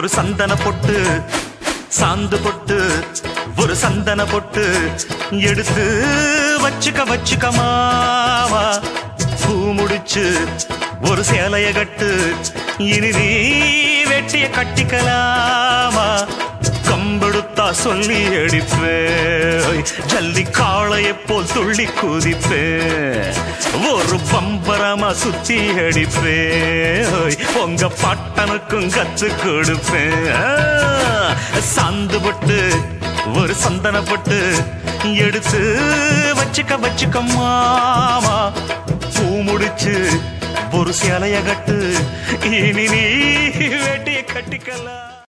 ஒரு சந்தன பொட்டு சாந்து பொட்டு ஒரு சந்தன பொட்டு எடுத்து வச்சுக்க வச்சுக்க மாமா பூ முடிச்சு ஒரு சேலைய கட்டு இனி நீ வெட்டிய கட்டிக்கலாமா கம்பெடுத்தா சொல்லி அடிப்பேன் ஜல்லி காளையை போல் துள்ளி குதிப்பேன் ஒரு பம்பரமா சுத்தி அடிப்பேன் உங்க பட்டனுக்கும் கத்து கொடுப்பேன் ஆ, சாந்து பட்டு ஒரு சந்தன பட்டு எடுத்து வச்சுக்க வச்சுக்க மாமா பூ முடிச்சு ஒரு சேலைய கட்டு இனி நீ வேட்டிய கட்டிக்கலாம்